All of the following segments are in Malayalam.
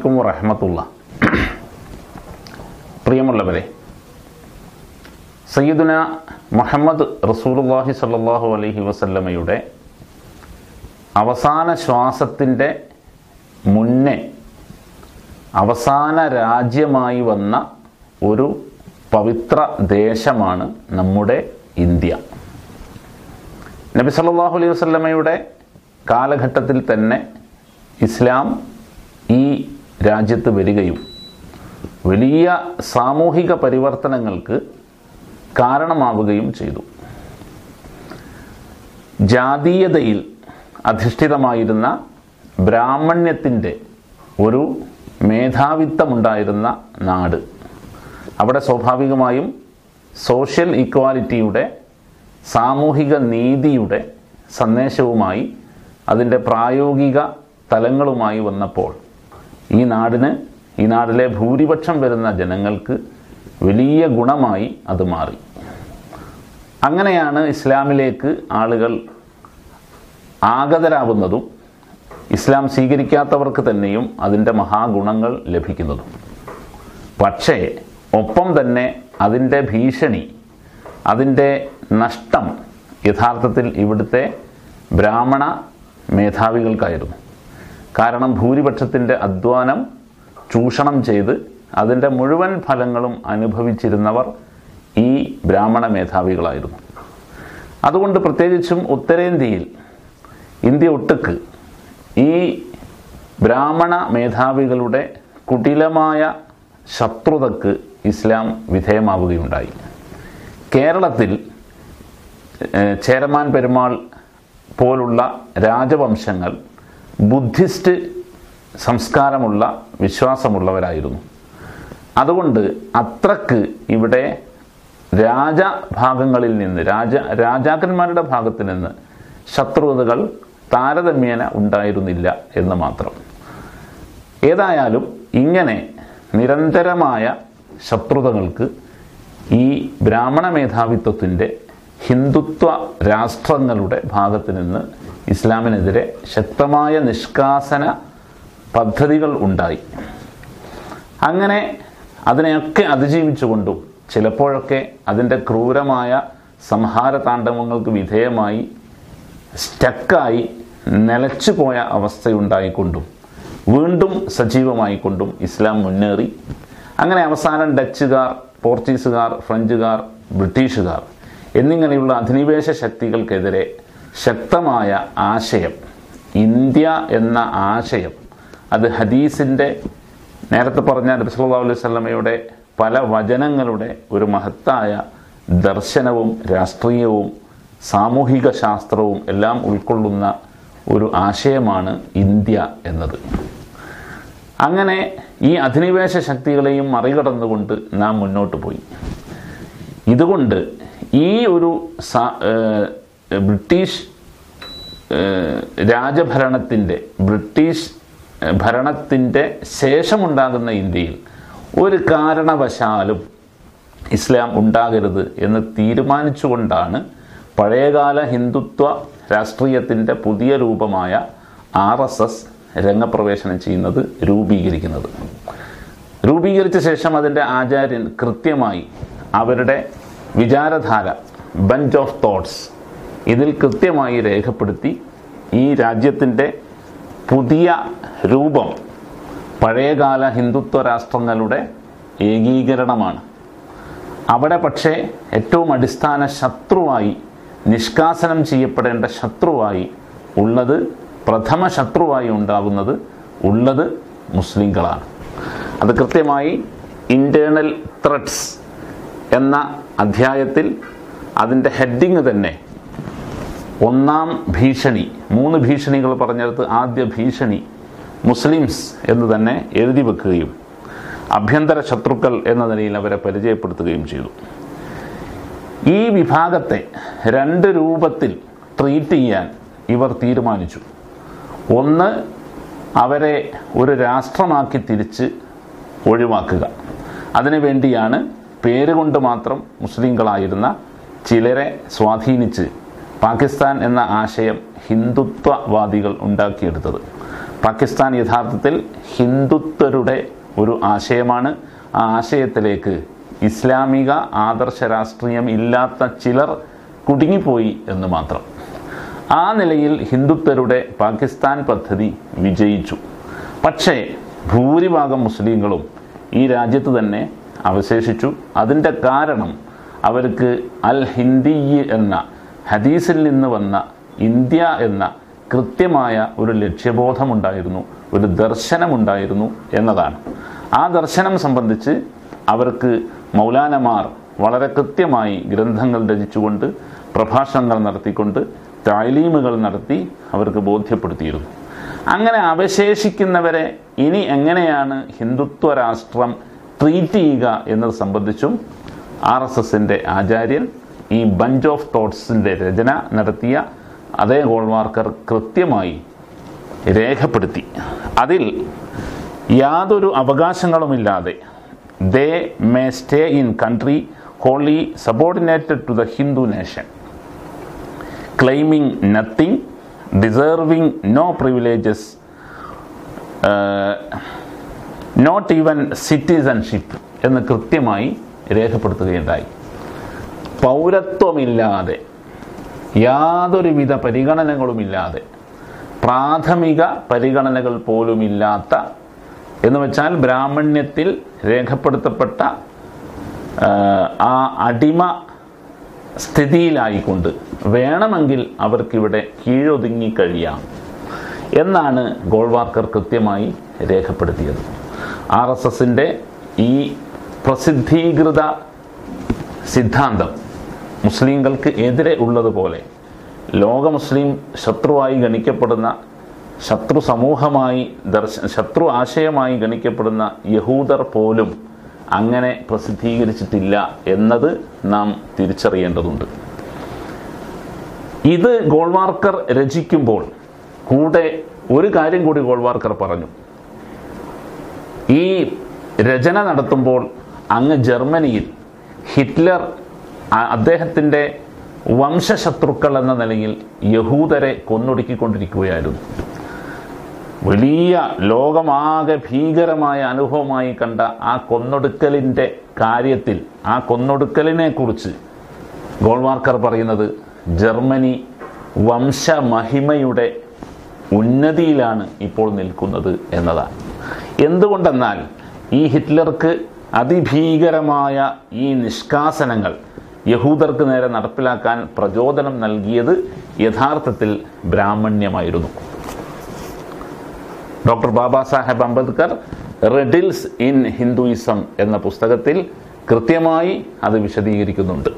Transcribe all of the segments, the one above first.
അലൈക്കും വറഹമത്തുള്ള പ്രിയമുള്ളവരെ സയ്യിദുന മുഹമ്മദ് റസൂലുള്ളാഹി സ്വല്ലല്ലാഹു അലൈഹി വസല്ലമയുടെ അവസാന ശ്വാസത്തിൻ്റെ മുന്നേ അവസാന രാജ്യമായി വന്ന ഒരു പവിത്ര ദേശമാണ് നമ്മുടെ ഇന്ത്യ നബി സല്ലല്ലാഹു അലൈഹി വസല്ലമയുടെ കാലഘട്ടത്തിൽ തന്നെ ഇസ്ലാം ഈ രാജ്യത്ത് വരികയും വലിയ സാമൂഹിക പരിവർത്തനങ്ങൾക്ക് കാരണമാവുകയും ചെയ്തു ജാതീയതയിൽ അധിഷ്ഠിതമായിരുന്ന ബ്രാഹ്മണ്യത്തിൻ്റെ ഒരു മേധാവിത്വമുണ്ടായിരുന്ന നാട് അവിടെ സ്വാഭാവികമായും സോഷ്യൽ ഇക്വാലിറ്റിയുടെ സാമൂഹിക നീതിയുടെ സന്ദേശവുമായി അതിൻ്റെ പ്രായോഗിക തലങ്ങളുമായി വന്നപ്പോൾ ഈ നാടിന് ഈ നാട്ടിലെ ഭൂരിപക്ഷം വരുന്ന ജനങ്ങൾക്ക് വലിയ ഗുണമായി അത് മാറി അങ്ങനെയാണ് ഇസ്ലാമിലേക്ക് ആളുകൾ ആഗതരാകുന്നതും ഇസ്ലാം സ്വീകരിക്കാത്തവർക്ക് തന്നെയും അതിൻ്റെ മഹാഗുണങ്ങൾ ലഭിക്കുന്നതും പക്ഷേ ഒപ്പം തന്നെ അതിൻ്റെ ഭീഷണി അതിൻ്റെ നഷ്ടം യഥാർത്ഥത്തിൽ ഇവിടുത്തെ ബ്രാഹ്മണ മേധാവികൾക്കായിരുന്നു കാരണം ഭൂരിപക്ഷത്തിൻ്റെ അധ്വാനം ചൂഷണം ചെയ്ത് അതിൻ്റെ മുഴുവൻ ഫലങ്ങളും അനുഭവിച്ചിരുന്നവർ ഈ ബ്രാഹ്മണ മേധാവികളായിരുന്നു അതുകൊണ്ട് പ്രത്യേകിച്ചും ഉത്തരേന്ത്യയിൽ ഇന്ത്യ ഒട്ടുക്ക് ഈ ബ്രാഹ്മണ മേധാവികളുടെ കുടിലമായ ശത്രുതക്ക് ഇസ്ലാം വിധേയമാവുകയുണ്ടായി കേരളത്തിൽ ഏഹ്, ചേരമാൻ പെരുമാൾ പോലുള്ള രാജവംശങ്ങൾ ബുദ്ധിസ്റ്റ് സംസ്കാരമുള്ള വിശ്വാസമുള്ളവരായിരുന്നു അതുകൊണ്ട് അത്രക്ക് ഇവിടെ രാജഭാഗങ്ങളിൽ നിന്ന് രാജ രാജാക്കന്മാരുടെ ഭാഗത്ത് നിന്ന് ശത്രുതകൾ താരതമ്യേന ഉണ്ടായിരുന്നില്ല എന്ന് മാത്രം ഏതായാലും ഇങ്ങനെ നിരന്തരമായ ശത്രുതകൾക്ക് ഈ ബ്രാഹ്മണ മേധാവിത്വത്തിൻ്റെ ഹിന്ദുത്വ രാഷ്ട്രങ്ങളുടെ ഭാഗത്ത് നിന്ന് ഇസ്ലാമിനെതിരെ ശക്തമായ നിഷ്കാസന പദ്ധതികൾ ഉണ്ടായി അങ്ങനെ അതിനെയൊക്കെ അതിജീവിച്ചുകൊണ്ടും ചിലപ്പോഴൊക്കെ അതിൻ്റെ ക്രൂരമായ സംഹാര താണ്ഡവങ്ങൾക്ക് വിധേയമായി സ്റ്റക്കായി നിലച്ചുപോയ അവസ്ഥയുണ്ടായിക്കൊണ്ടും വീണ്ടും സജീവമായിക്കൊണ്ടും ഇസ്ലാം മുന്നേറി അങ്ങനെ അവസാനം ഡച്ചുകാർ പോർച്ചുഗീസുകാർ ഫ്രഞ്ചുകാർ ബ്രിട്ടീഷുകാർ എന്നിങ്ങനെയുള്ള അധിനിവേശ ശക്തികൾക്കെതിരെ ശക്തമായ ആശയം ഇന്ത്യ എന്ന ആശയം അത് ഹദീസിൻ്റെ നേരത്തെ പറഞ്ഞ നബി സല്ലല്ലാഹു അലൈഹി വസല്ലമയുടെ പല വചനങ്ങളുടെ ഒരു മഹത്തായ ദർശനവും രാഷ്ട്രീയവും സാമൂഹിക ശാസ്ത്രവും എല്ലാം ഉൾക്കൊള്ളുന്ന ഒരു ആശയമാണ് ഇന്ത്യ എന്നത് അങ്ങനെ ഈ അധിനിവേശ ശക്തികളെയും മറികടന്നുകൊണ്ട് നാം മുന്നോട്ട് പോയി ഇതുകൊണ്ട് ഈ ഒരു സ- ഏഹ് ബ്രിട്ടീഷ് ഏഹ് രാജഭരണത്തിൻ്റെ ബ്രിട്ടീഷ് ഏഹ് ഭരണത്തിൻ്റെ ശേഷമുണ്ടാകുന്ന ഇന്ത്യയിൽ ഒരു കാരണവശാലും ഇസ്ലാം ഉണ്ടാകരുത് എന്ന് തീരുമാനിച്ചുകൊണ്ടാണ് പഴയകാല ഹിന്ദുത്വ രാഷ്ട്രീയത്തിൻ്റെ പുതിയ രൂപമായ ആർ എസ് എസ് രംഗപ്രവേശനം ചെയ്യുന്നത് രൂപീകരിക്കുന്നത് രൂപീകരിച്ച ശേഷം അതിൻ്റെ ആചാര്യൻ കൃത്യമായി അവരുടെ വിചാരധാര ബഞ്ച് ഓഫ് തോട്ട്സ് ഇതിൽ കൃത്യമായി രേഖപ്പെടുത്തി ഈ രാജ്യത്തിൻ്റെ പുതിയ രൂപം പഴയകാല ഹിന്ദുത്വ രാഷ്ട്രങ്ങളുടെ ഏകീകരണമാണ് അവിടെ പക്ഷേ ഏറ്റവും അടിസ്ഥാന ശത്രുവായി നിഷ്കാസനം ചെയ്യപ്പെടേണ്ട ശത്രുവായി ഉള്ളത് പ്രഥമ ശത്രുവായി ഉണ്ടാകുന്നത് ഉള്ളത് മുസ്ലിങ്ങളാണ് അത് കൃത്യമായി ഇൻറ്റേർണൽ ത്രെഡ്സ് എന്ന അധ്യായത്തിൽ അതിൻ്റെ ഹെഡിങ് തന്നെ ഒന്നാം ഭീഷണി മൂന്ന് ഭീഷണികൾ പറഞ്ഞെടുത്ത് ആദ്യ ഭീഷണി മുസ്ലിംസ് എന്ന് തന്നെ എഴുതി വെക്കുകയും ആഭ്യന്തര ശത്രുക്കൾ എന്ന നിലയിൽ അവരെ പരിചയപ്പെടുത്തുകയും ചെയ്തു ഈ വിഭാഗത്തെ രണ്ട് രൂപത്തിൽ ട്രീറ്റ് ചെയ്യാൻ ഇവർ തീരുമാനിച്ചു ഒന്ന് അവരെ ഒരു രാഷ്ട്രമാക്കി തിരിച്ച് ഒഴിവാക്കുക അതിനുവേണ്ടിയാണ് പേരുകൊണ്ട് മാത്രം മുസ്ലിങ്ങളായിരുന്ന ചിലരെ സ്വാധീനിച്ച് പാകിസ്ഥാൻ എന്ന ആശയം ഹിന്ദുത്വവാദികൾ ഉണ്ടാക്കിയെടുത്തത് പാകിസ്ഥാൻ യഥാർത്ഥത്തിൽ ഹിന്ദുത്വരുടെ ഒരു ആശയമാണ് ആ ആശയത്തിലേക്ക് ഇസ്ലാമിക ആദർശ രാഷ്ട്രീയം ഇല്ലാത്ത ചിലർ കുടുങ്ങിപ്പോയി എന്ന് മാത്രം ആ നിലയിൽ ഹിന്ദുത്വരുടെ പാകിസ്ഥാൻ പദ്ധതി വിജയിച്ചു പക്ഷേ ഭൂരിഭാഗം മുസ്ലിങ്ങളും ഈ രാജ്യത്ത് തന്നെ അവശേഷിച്ചു അതിൻ്റെ കാരണം അവർക്ക് അൽ ഹിന്ദി എന്ന ഹദീസിൽ നിന്ന് വന്ന ഇന്ത്യ എന്ന കൃത്യമായ ഒരു ലക്ഷ്യബോധമുണ്ടായിരുന്നു ഒരു ദർശനമുണ്ടായിരുന്നു എന്നതാണ് ആ ദർശനം സംബന്ധിച്ച് അവർക്ക് മൗലാനമാർ വളരെ കൃത്യമായി ഗ്രന്ഥങ്ങൾ രചിച്ചുകൊണ്ട് പ്രഭാഷണങ്ങൾ നടത്തിക്കൊണ്ട് താലീമുകൾ നടത്തി അവർക്ക് ബോധ്യപ്പെടുത്തിയിരുന്നു അങ്ങനെ അവശേഷിക്കുന്നവരെ ഇനി എങ്ങനെയാണ് ഹിന്ദുത്വ രാഷ്ട്രം ട്രീറ്റ് ചെയ്യുക എന്നത് സംബന്ധിച്ചും ആർ എസ് എസിൻ്റെ ആചാര്യൻ ഈ ബഞ്ച് ഓഫ് തോട്ട്സിൻ്റെ രചന നടത്തിയ അതേ ഗോൾവാർക്കർ കൃത്യമായി രേഖപ്പെടുത്തി അതിൽ യാതൊരു അവകാശങ്ങളുമില്ലാതെ they may stay in country wholly subordinated to the Hindu nation claiming nothing deserving no privileges not even citizenship എന്ന് കൃത്യമായി രേഖപ്പെടുത്തുകയുണ്ടായി പൗരത്വമില്ലാതെ യാതൊരുവിധ പരിഗണനകളുമില്ലാതെ പ്രാഥമിക പരിഗണനകൾ പോലുമില്ലാത്ത എന്ന് വെച്ചാൽ ബ്രാഹ്മണ്യത്തിൽ രേഖപ്പെടുത്തപ്പെട്ട ആ, ആ അടിമ സ്ഥിതിയിലായിക്കൊണ്ട് വേണമെങ്കിൽ അവർക്കിവിടെ കീഴൊതുങ്ങി കഴിയാം എന്നാണ് ഗോൾവാർക്കർ കൃത്യമായി രേഖപ്പെടുത്തിയത് ആർ എസ് എസിൻ്റെ ഈ പ്രസിദ്ധീകൃത സിദ്ധാന്തം മുസ്ലിങ്ങൾക്ക് എതിരെ ഉള്ളതുപോലെ ലോക മുസ്ലിം ശത്രുവായി ഗണിക്കപ്പെടുന്ന ശത്രു സമൂഹമായി ദർശ ശത്രു ആശയമായി ഗണിക്കപ്പെടുന്ന യഹൂദർ പോലും അങ്ങനെ പ്രസിദ്ധീകരിച്ചിട്ടില്ല എന്നത് നാം തിരിച്ചറിയേണ്ടതുണ്ട് ഇത് ഗോൾവാർക്കർ രചിക്കുമ്പോൾ കൂടെ ഒരു കാര്യം കൂടി ഗോൾവാർക്കർ പറഞ്ഞു ഈ രചന നടത്തുമ്പോൾ അങ്ങ് ജർമ്മനിയിൽ ഹിറ്റ്ലർ അ- അദ്ദേഹത്തിൻ്റെ വംശശത്രുക്കൾ എന്ന നിലയിൽ യഹൂദരെ കൊന്നൊടുക്കിക്കൊണ്ടിരിക്കുകയായിരുന്നു വലിയ ലോകമാകെ ഭീകരമായ അനുഭവമായി കണ്ട ആ കൊന്നൊടുക്കലിൻ്റെ കാര്യത്തിൽ ആ കൊന്നൊടുക്കലിനെ കുറിച്ച് ഗോൾവാർക്കർ പറയുന്നത് ജർമ്മനി വംശമഹിമയുടെ ഉന്നതിയിലാണ് ഇപ്പോൾ നിൽക്കുന്നത് എന്നതാണ് എന്തുകൊണ്ടെന്നാൽ ഈ ഹിറ്റ്ലർക്ക് അതിഭീകരമായ ഈ നിഷ്കാസനങ്ങൾ യഹൂദർക്ക് നേരെ നടപ്പിലാക്കാൻ പ്രചോദനം നൽകിയത് യഥാർത്ഥത്തിൽ ബ്രാഹ്മണ്യമായിരുന്നു doctor Baba Saheb Ambedkar riddles in Hinduism എന്ന പുസ്തകത്തിൽ കൃത്യമായി അത് വിശദീകരിക്കുന്നുണ്ട്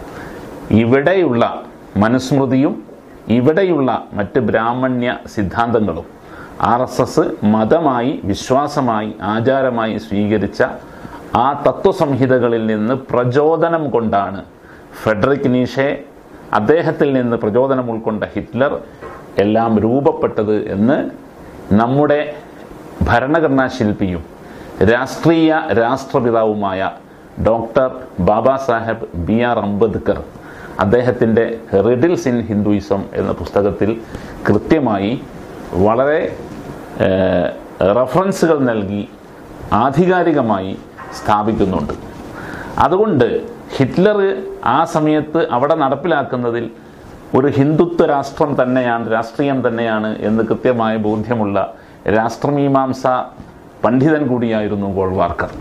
ഇവിടെയുള്ള മനുസ്മൃതിയും ഇവിടെയുള്ള മറ്റ് ബ്രാഹ്മണ്യ സിദ്ധാന്തങ്ങളും ആർ എസ് എസ് മതമായി വിശ്വാസമായി ആചാരമായി സ്വീകരിച്ച ആ തത്വസംഹിതകളിൽ നിന്ന് പ്രചോദനം കൊണ്ടാണ് ഫെഡറിക് നീഷെ അദ്ദേഹത്തിൽ നിന്ന് പ്രചോദനം ഉൾക്കൊണ്ട ഹിറ്റ്ലർ എല്ലാം രൂപപ്പെട്ടത് എന്ന് നമ്മുടെ ഭരണഘടനാ ശില്പിയും രാഷ്ട്രീയ രാഷ്ട്രപിതാവുമായ doctor Baba Saheb B R Ambedkar അദ്ദേഹത്തിൻ്റെ റിഡിൽസ് ഇൻ ഹിന്ദുയിസം എന്ന പുസ്തകത്തിൽ കൃത്യമായി വളരെ ഏഹ്, റഫറൻസുകൾ നൽകി ആധികാരികമായി സ്ഥാപിക്കുന്നുണ്ട് അതുകൊണ്ട് ഹിറ്റ്ലർ ആ സമയത്ത് അവിടെ നടപ്പിലാക്കുന്നതിൽ ഒരു ഹിന്ദുത്വ രാഷ്ട്രം തന്നെയാണ് രാഷ്ട്രീയം തന്നെയാണ് എന്ന് കൃത്യമായ ബോധ്യമുള്ള രാഷ്ട്രമീമാംസ പണ്ഡിതൻ കൂടിയായിരുന്നു ഗോൾവാർക്കർ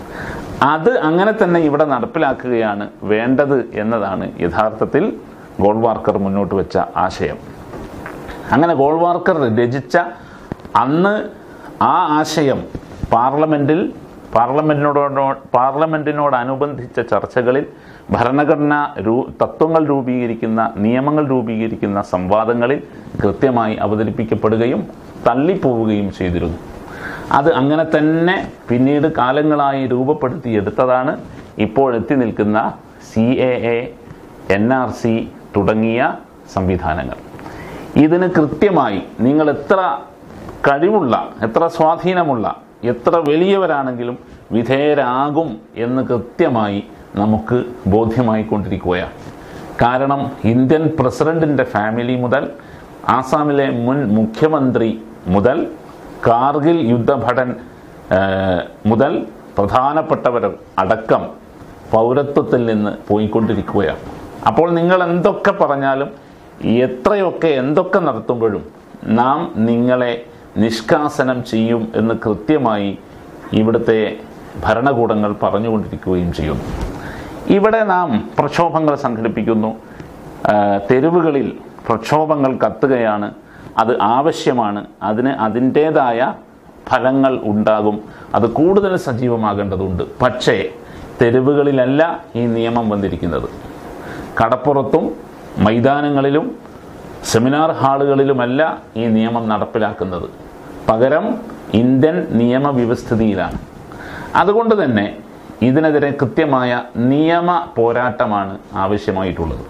അത് അങ്ങനെ തന്നെ ഇവിടെ നടപ്പിലാക്കുകയാണ് വേണ്ടത് എന്നതാണ് യഥാർത്ഥത്തിൽ ഗോൾവാർക്കർ മുന്നോട്ട് വെച്ച ആശയം അങ്ങനെ ഗോൾവാർക്കർ രചിച്ച അന്ന് ആ ആശയം പാർലമെൻറ്റിൽ പാർലമെൻറ്റിനോടോ പാർലമെൻറ്റിനോടനുബന്ധിച്ച ചർച്ചകളിൽ ഭരണഘടന രൂ തത്വങ്ങൾ രൂപീകരിക്കുന്ന നിയമങ്ങൾ രൂപീകരിക്കുന്ന സംവാദങ്ങളിൽ കൃത്യമായി അവതരിപ്പിക്കപ്പെടുകയും തള്ളിപ്പോവുകയും ചെയ്തിരുന്നു അത് അങ്ങനെ തന്നെ പിന്നീട് കാലങ്ങളായി രൂപപ്പെടുത്തിയെടുത്തതാണ് ഇപ്പോൾ എത്തി നിൽക്കുന്ന C A A N R C തുടങ്ങിയ സംവിധാനങ്ങൾ ഇതിന് കൃത്യമായി നിങ്ങൾ എത്ര കഴിവുള്ള എത്ര സ്വാധീനമുള്ള എത്ര വലിയവരാണെങ്കിലും വിധേയരാകും എന്ന് കൃത്യമായി നമുക്ക് ബോധ്യമായിക്കൊണ്ടിരിക്കുകയാണ് കാരണം ഇന്ത്യൻ പ്രസിഡന്റിൻ്റെ ഫാമിലി മുതൽ ആസാമിലെ മുൻ മുഖ്യമന്ത്രി മുതൽ കാർഗിൽ യുദ്ധഭടൻ ആ, മുതൽ പ്രധാനപ്പെട്ടവർ അടക്കം പൗരത്വത്തിൽ നിന്ന് പോയിക്കൊണ്ടിരിക്കുകയാണ് അപ്പോൾ നിങ്ങൾ എന്തൊക്കെ പറഞ്ഞാലും എത്രയൊക്കെ എന്തൊക്കെ നടത്തുമ്പോഴും നാം നിങ്ങളെ നിഷ്കാസനം ചെയ്യും എന്ന് കൃത്യമായി ഇവിടുത്തെ ഭരണകൂടങ്ങൾ പറഞ്ഞുകൊണ്ടിരിക്കുകയും ചെയ്യുന്നു ഇവിടെ നാം പ്രക്ഷോഭങ്ങൾ സംഘടിപ്പിക്കുന്നു ആ, തെരുവുകളിൽ പ്രക്ഷോഭങ്ങൾ കത്തുകയാണ് അത് ആവശ്യമാണ് അതിന് അതിൻ്റേതായ ഫലങ്ങൾ ഉണ്ടാകും അത് കൂടുതൽ സജീവമാകേണ്ടതുണ്ട് പക്ഷേ തെരുവുകളിലല്ല ഈ നിയമം വന്നിരിക്കുന്നത് കടപ്പുറത്തും മൈതാനങ്ങളിലും സെമിനാർ ഹാളുകളിലുമല്ല ഈ നിയമം നടപ്പിലാക്കുന്നത് പകരം ഇന്ത്യൻ നിയമവ്യവസ്ഥിതിയിലാണ് അതുകൊണ്ട് തന്നെ ഇതിനെതിരെ കൃത്യമായ നിയമ പോരാട്ടമാണ് ആവശ്യമായിട്ടുള്ളത്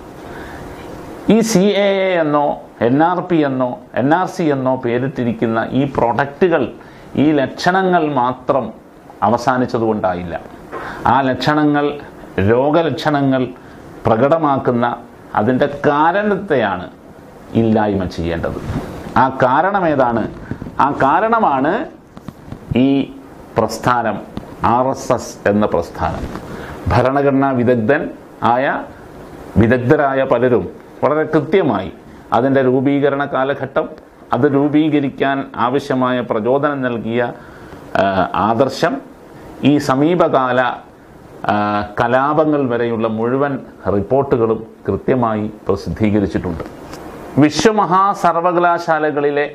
ഈ സി എ എ എന്നോ എൻ ആർ പി എന്നോ എൻ ആർ സി എന്നോ പേരിട്ടിരിക്കുന്ന ഈ പ്രൊഡക്റ്റുകൾ ഈ ലക്ഷണങ്ങൾ മാത്രം അവസാനിച്ചതുകൊണ്ടായില്ല ആ ലക്ഷണങ്ങൾ രോഗലക്ഷണങ്ങൾ പ്രകടമാക്കുന്ന അതിൻ്റെ കാരണത്തെയാണ് ഇല്ലായ്മ ചെയ്യേണ്ടത് ആ കാരണം ഏതാണ് ആ കാരണമാണ് ഈ പ്രസ്ഥാനം ആർ എസ് എസ് എന്ന പ്രസ്ഥാനം ഭരണഘടനാ വിദഗ്ധൻ ആയ വിദഗ്ധരായ പലരും വളരെ കൃത്യമായി അതിൻ്റെ രൂപീകരണ കാലഘട്ടം അത് രൂപീകരിക്കാൻ ആവശ്യമായ പ്രചോദനം നൽകിയ ആ, ആദർശം ഈ സമീപകാല ആ, കലാപങ്ങൾ വരെയുള്ള മുഴുവൻ റിപ്പോർട്ടുകളും കൃത്യമായി പ്രസിദ്ധീകരിച്ചിട്ടുണ്ട് വിശ്വമഹാ സർവകലാശാലകളിലെ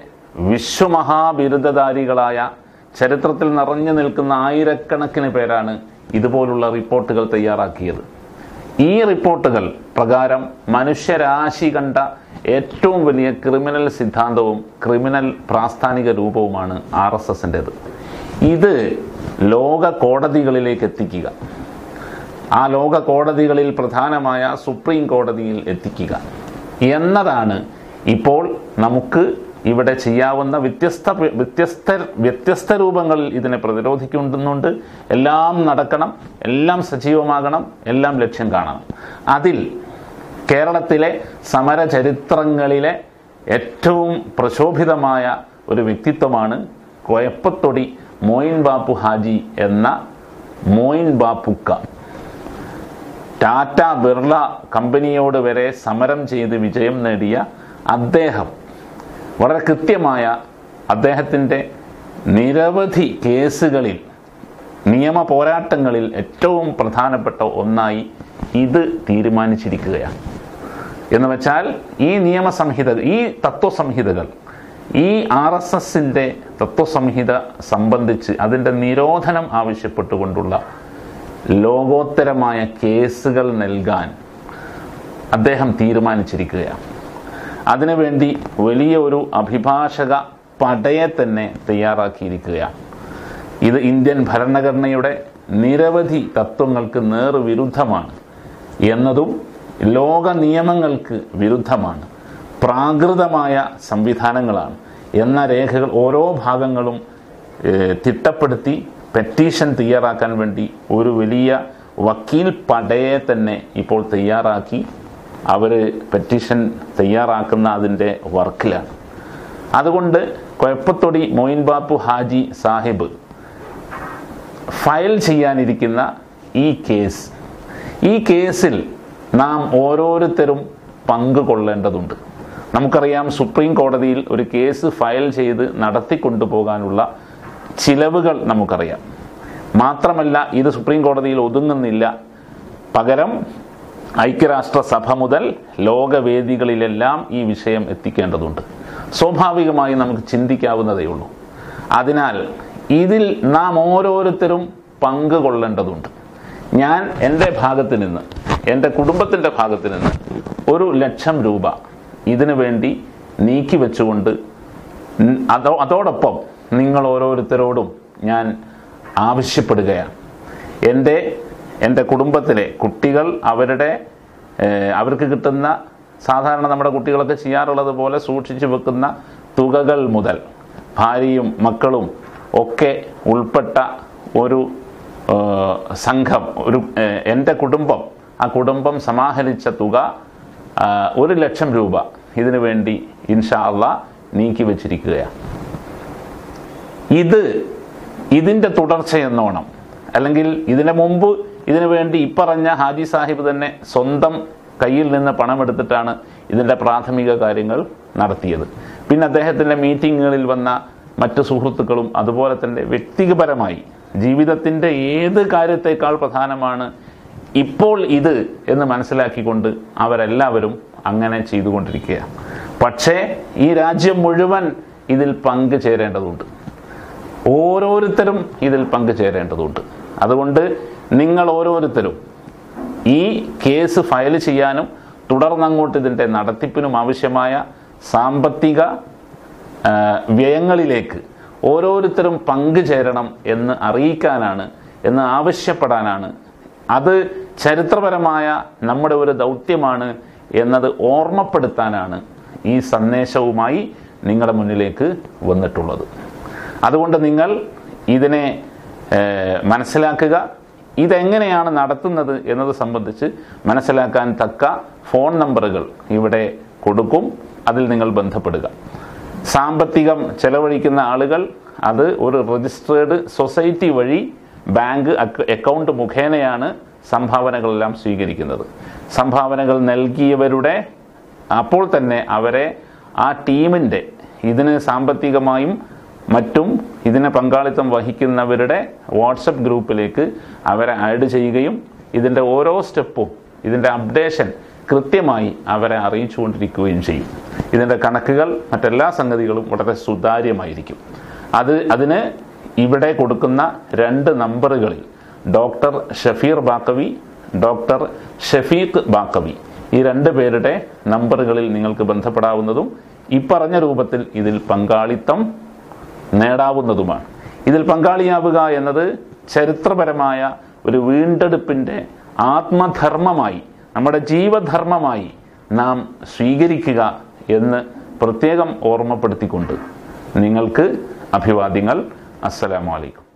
വിശ്വമഹാബിരുദധാരികളായ ചരിത്രത്തിൽ നിറഞ്ഞു നിൽക്കുന്ന ആയിരക്കണക്കിന് പേരാണ് ഇതുപോലുള്ള റിപ്പോർട്ടുകൾ തയ്യാറാക്കിയത് ഈ റിപ്പോർട്ടുകൾ പ്രകാരം മനുഷ്യരാശി കണ്ട ഏറ്റവും വലിയ ക്രിമിനൽ സിദ്ധാന്തവും ക്രിമിനൽ പ്രാസ്ഥാനിക രൂപവുമാണ് ആർ എസ് എസിൻ്റെത് ഇത് ലോക കോടതികളിലേക്ക് എത്തിക്കുക ആ ലോക കോടതികളിൽ പ്രധാനമായ സുപ്രീം കോടതിയിൽ എത്തിക്കുക എന്നതാണ് ഇപ്പോൾ നമുക്ക് ഇവിടെ ചെയ്യാവുന്ന വ്യത്യസ്ത വ്യത്യസ്ത വ്യത്യസ്ത രൂപങ്ങളിൽ ഇതിനെ പ്രതിരോധിക്കുന്നുണ്ട് എല്ലാം നടക്കണം എല്ലാം സജീവമാകണം എല്ലാം ലക്ഷ്യം കാണണം അതിൽ കേരളത്തിലെ സമര ചരിത്രങ്ങളിലെ ഏറ്റവും പ്രശോഭിതമായ ഒരു വ്യക്തിത്വമാണ് കൊയപ്പത്തൊടി മോയിൻ ബാപ്പു ഹാജി എന്ന മോയിൻ ബാപ്പുക്ക ടാറ്റ ബിർള കമ്പനിയോട് വരെ സമരം ചെയ്ത് വിജയം നേടിയ അദ്ദേഹം വളരെ കൃത്യമായ അദ്ദേഹത്തിൻ്റെ നിരവധി കേസുകളിൽ നിയമ പോരാട്ടങ്ങളിൽ ഏറ്റവും പ്രധാനപ്പെട്ട ഒന്നായി ഇത് തീരുമാനിച്ചിരിക്കുകയാണ് എന്ന് വെച്ചാൽ ഈ നിയമസംഹിത ഈ തത്വസംഹിതകൾ ഈ ആർ എസ് എസിൻ്റെ തത്വസംഹിത സംബന്ധിച്ച് അതിൻ്റെ നിരോധനം ആവശ്യപ്പെട്ടുകൊണ്ടുള്ള ലോകോത്തരമായ കേസുകൾ നൽകാൻ അദ്ദേഹം തീരുമാനിച്ചിരിക്കുകയാണ് അതിനുവേണ്ടി വലിയ ഒരു അഭിഭാഷക പടയെ തന്നെ തയ്യാറാക്കിയിരിക്കുകയാണ് ഇത് ഇന്ത്യൻ ഭരണഘടനയുടെ നിരവധി തത്വങ്ങൾക്ക് നേർവിരുദ്ധമാണ് എന്നതും ലോക നിയമങ്ങൾക്ക് വിരുദ്ധമാണ് പ്രാകൃതമായ സംവിധാനങ്ങളാണ് എന്ന രേഖകൾ ഓരോ ഭാഗങ്ങളും ഏഹ്, തിട്ടപ്പെടുത്തി പെറ്റീഷൻ തയ്യാറാക്കാൻ വേണ്ടി ഒരു വലിയ വക്കീൽ പടയെ തന്നെ ഇപ്പോൾ തയ്യാറാക്കി അവർ പെറ്റീഷൻ തയ്യാറാക്കുന്ന അതിൻ്റെ വർക്കിലാണ് അതുകൊണ്ട് കൊയപ്പത്തൊടി മൊയിൻ ബാപ്പു ഹാജി സാഹിബ് ഫയൽ ചെയ്യാനിരിക്കുന്ന ഈ കേസ് ഈ കേസിൽ നാം ഓരോരുത്തരും പങ്കുകൊള്ളേണ്ടതുണ്ട് നമുക്കറിയാം സുപ്രീം കോടതിയിൽ ഒരു കേസ് ഫയൽ ചെയ്ത് നടത്തിക്കൊണ്ടുപോകാനുള്ള ചിലവുകൾ നമുക്കറിയാം മാത്രമല്ല ഇത് സുപ്രീം കോടതിയിൽ ഒതുങ്ങുന്നില്ല പകരം ഐക്യരാഷ്ട്രസഭ മുതൽ ലോകവേദികളിലെല്ലാം ഈ വിഷയം എത്തിക്കേണ്ടതുണ്ട് സ്വാഭാവികമായി നമുക്ക് ചിന്തിക്കാവുന്നതേ ഉള്ളൂ അതിനാൽ ഇതിൽ നാം ഓരോരുത്തരും പങ്കുകൊള്ളേണ്ടതുണ്ട് ഞാൻ എൻ്റെ ഭാഗത്ത് നിന്ന് എൻ്റെ കുടുംബത്തിൻ്റെ ഭാഗത്ത് നിന്ന് ഒരു ലക്ഷം രൂപ ഇതിനു വേണ്ടി നീക്കി വെച്ചുകൊണ്ട് ഉം, അതോ അതോടൊപ്പം നിങ്ങൾ ഓരോരുത്തരോടും ഞാൻ ആവശ്യപ്പെടുകയാണ് എൻ്റെ എൻ്റെ കുടുംബത്തിലെ കുട്ടികൾ അവരുടെ ഏഹ്, അവർക്ക് കിട്ടുന്ന സാധാരണ നമ്മുടെ കുട്ടികളൊക്കെ ചെയ്യാറുള്ളത് പോലെ സൂക്ഷിച്ചു വെക്കുന്ന തുകകൾ മുതൽ ഭാര്യയും മക്കളും ഒക്കെ ഉൾപ്പെട്ട ഒരു ഏഹ്, സംഘം ഒരു ഏഹ്, എൻ്റെ കുടുംബം ആ കുടുംബം സമാഹരിച്ച തുക ആ, ഒരു ലക്ഷം രൂപ ഇതിനു വേണ്ടി ഇൻഷാ അള്ളാ നീക്കി വെച്ചിരിക്കുകയാണ് ഇത് ഇതിൻ്റെ തുടർച്ചയെന്നോണം അല്ലെങ്കിൽ ഇതിനു മുമ്പ് ഇതിനു വേണ്ടി ഇപ്പറഞ്ഞ ഹാജി സാഹിബ് തന്നെ സ്വന്തം കയ്യിൽ നിന്ന് പണമെടുത്തിട്ടാണ് ഇതിൻ്റെ പ്രാഥമിക കാര്യങ്ങൾ നടത്തിയത് പിന്നെ അദ്ദേഹത്തിൻ്റെ മീറ്റിങ്ങുകളിൽ വന്ന മറ്റു സുഹൃത്തുക്കളും അതുപോലെ തന്നെ വ്യക്തിപരമായി ജീവിതത്തിൻ്റെ ഏത് കാര്യത്തേക്കാൾ പ്രധാനമാണ് ഇപ്പോൾ ഇത് എന്ന് മനസ്സിലാക്കിക്കൊണ്ട് അവരെല്ലാവരും അങ്ങനെ ചെയ്തുകൊണ്ടിരിക്കുകയാണ് പക്ഷേ ഈ രാജ്യം മുഴുവൻ ഇതിൽ പങ്കുചേരേണ്ടതുണ്ട് ഓരോരുത്തരും ഇതിൽ പങ്കുചേരേണ്ടതുണ്ട് അതുകൊണ്ട് നിങ്ങൾ ഓരോരുത്തരും ഈ കേസ് ഫയൽ ചെയ്യാനും തുടർന്നങ്ങോട്ട് ഇതിൻ്റെ നടത്തിപ്പിനും ആവശ്യമായ സാമ്പത്തിക ആ, വ്യയങ്ങളിലേക്ക് ഓരോരുത്തരും പങ്കുചേരണം എന്ന് അറിയിക്കാനാണ് എന്ന് ആവശ്യപ്പെടാനാണ് അത് ചരിത്രപരമായ നമ്മുടെ ഒരു ദൗത്യമാണ് എന്നത് ഓർമ്മപ്പെടുത്താനാണ് ഈ സന്ദേശവുമായി നിങ്ങളുടെ മുന്നിലേക്ക് വന്നിട്ടുള്ളത് അതുകൊണ്ട് നിങ്ങൾ ഇതിനെ ഏഹ്, മനസ്സിലാക്കുക ഇതെങ്ങനെയാണ് നടത്തുന്നത് എന്നത് സംബന്ധിച്ച് മനസ്സിലാക്കാൻ തക്ക ഫോൺ നമ്പറുകൾ ഇവിടെ കൊടുക്കും അതിൽ നിങ്ങൾ ബന്ധപ്പെടുക സാമ്പത്തികം ചെലവഴിക്കുന്ന ആളുകൾ അത് ഒരു രജിസ്ട്രേഡ് സൊസൈറ്റി വഴി ബാങ്ക് അക്ക- അക്കൗണ്ട് മുഖേനയാണ് സംഭാവനകളെല്ലാം സ്വീകരിക്കുന്നത് സംഭാവനകൾ നൽകിയവരുടെ അപ്പോൾ തന്നെ അവരെ ആ ടീമിൻ്റെ ഇതിന് സാമ്പത്തികമായും മറ്റും ഇതിന് പങ്കാളിത്തം വഹിക്കുന്നവരുടെ വാട്സപ്പ് ഗ്രൂപ്പിലേക്ക് അവരെ ആഡ് ചെയ്യുകയും ഇതിൻ്റെ ഓരോ സ്റ്റെപ്പും ഇതിൻ്റെ അപ്ഡേഷൻ കൃത്യമായി അവരെ അറിയിച്ചുകൊണ്ടിരിക്കുകയും ചെയ്യും ഇതിൻ്റെ കണക്കുകൾ മറ്റെല്ലാ സംഗതികളും വളരെ സുതാര്യമായിരിക്കും അത് അതിന് ഇവിടെ കൊടുക്കുന്ന രണ്ട് നമ്പറുകളിൽ ഡോക്ടർ ഷഫീർ ബാക്കവി ഡോക്ടർ ഷഫീഖ് ബാക്കവി ഈ രണ്ട് പേരുടെ നമ്പറുകളിൽ നിങ്ങൾക്ക് ബന്ധപ്പെടാവുന്നതും ഇപ്പറഞ്ഞ രൂപത്തിൽ ഇതിൽ പങ്കാളിത്തം നേടാവുന്നതുമാണ് ഇതിൽ പങ്കാളിയാവുക എന്നത് ചരിത്രപരമായ ഒരു വീണ്ടെടുപ്പിൻ്റെ ആത്മധർമ്മമായി നമ്മുടെ ജീവധർമ്മമായി നാം സ്വീകരിക്കുക എന്ന് പ്രത്യേകം ഓർമ്മപ്പെടുത്തിക്കൊണ്ട് നിങ്ങൾക്ക് അഭിവാദ്യങ്ങൾ അസ്സലാമു അലൈക്കും